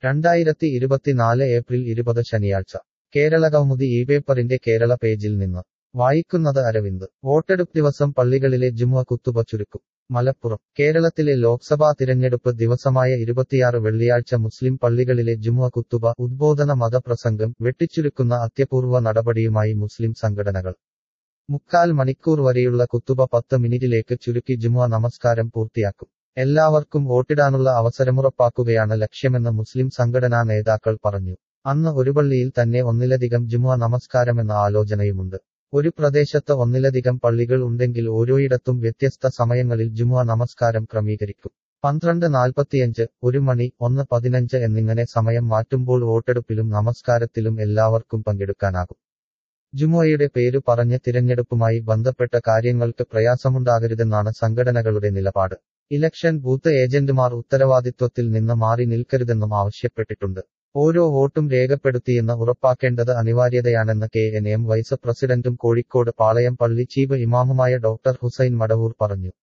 രണ്ടായിരത്തി ഇരുപത്തിനാല് ഏപ്രിൽ ഇരുപത് ശനിയാഴ്ച കേരളകൗമുദി ഈ പേപ്പറിന്റെ കേരള പേജിൽ നിന്ന് വായിക്കുന്നത് അരവിന്ദ് വോട്ടെടുപ്പ് ദിവസം പള്ളികളിലെ ജുമുഅ കുത്തുബ ചുരുക്കും മലപ്പുറം കേരളത്തിലെ ലോക്സഭാ തിരഞ്ഞെടുപ്പ് ദിവസമായ ഇരുപത്തിയാറ് വെള്ളിയാഴ്ച മുസ്ലിം പള്ളികളിലെ ജുമുഅ കുത്തുബ ഉദ്ബോധന മതപ്രസംഗം വെട്ടിച്ചുരുക്കുന്ന അത്യപൂർവ നടപടിയുമായി മുസ്ലിം സംഘടനകൾ മുക്കാൽ മണിക്കൂർ വരെയുള്ള കുത്തുബ പത്ത് മിനിറ്റിലേക്ക് ചുരുക്കി ജുമുഅ നമസ്കാരം പൂർത്തിയാക്കും എല്ലാവർക്കും വോട്ടിടാനുള്ള അവസരമുറപ്പാക്കുകയാണ് ലക്ഷ്യമെന്ന് മുസ്ലിം സംഘടനാ നേതാക്കൾ പറഞ്ഞു അന്ന് ഒരു പള്ളിയിൽ തന്നെ ഒന്നിലധികം ജുമുഅ നമസ്കാരമെന്ന ആലോചനയുമുണ്ട് ഒരു പ്രദേശത്ത് ഒന്നിലധികം പള്ളികൾ ഉണ്ടെങ്കിൽ ഓരോയിടത്തും വ്യത്യസ്ത സമയങ്ങളിൽ ജുമുഅ നമസ്കാരം ക്രമീകരിക്കും പന്ത്രണ്ട് നാൽപ്പത്തിയഞ്ച് ഒരു മണി ഒന്ന് പതിനഞ്ച് എന്നിങ്ങനെ സമയം മാറ്റുമ്പോൾ വോട്ടെടുപ്പിലും നമസ്കാരത്തിലും എല്ലാവർക്കും പങ്കെടുക്കാനാകും ജുമുഅയുടെ പേരു പറഞ്ഞ് തിരഞ്ഞെടുപ്പുമായി ബന്ധപ്പെട്ട കാര്യങ്ങൾക്ക് പ്രയാസമുണ്ടാകരുതെന്നാണ് സംഘടനകളുടെ നിലപാട് ഇലക്ഷൻ ബൂത്ത് ഏജന്റുമാർ ഉത്തരവാദിത്വത്തിൽ നിന്ന് മാറി നിൽക്കരുതെന്നും ആവശ്യപ്പെട്ടിട്ടുണ്ട് ഓരോ വോട്ടും രേഖപ്പെടുത്തിയെന്ന് ഉറപ്പാക്കേണ്ടത് അനിവാര്യതയാണെന്ന് കെ എൻ എം വൈസ് പ്രസിഡന്റും കോഴിക്കോട് പാളയം പള്ളി ചീഫ് ഇമാമുമായ ഡോക്ടർ ഹുസൈൻ മടവൂർ പറഞ്ഞു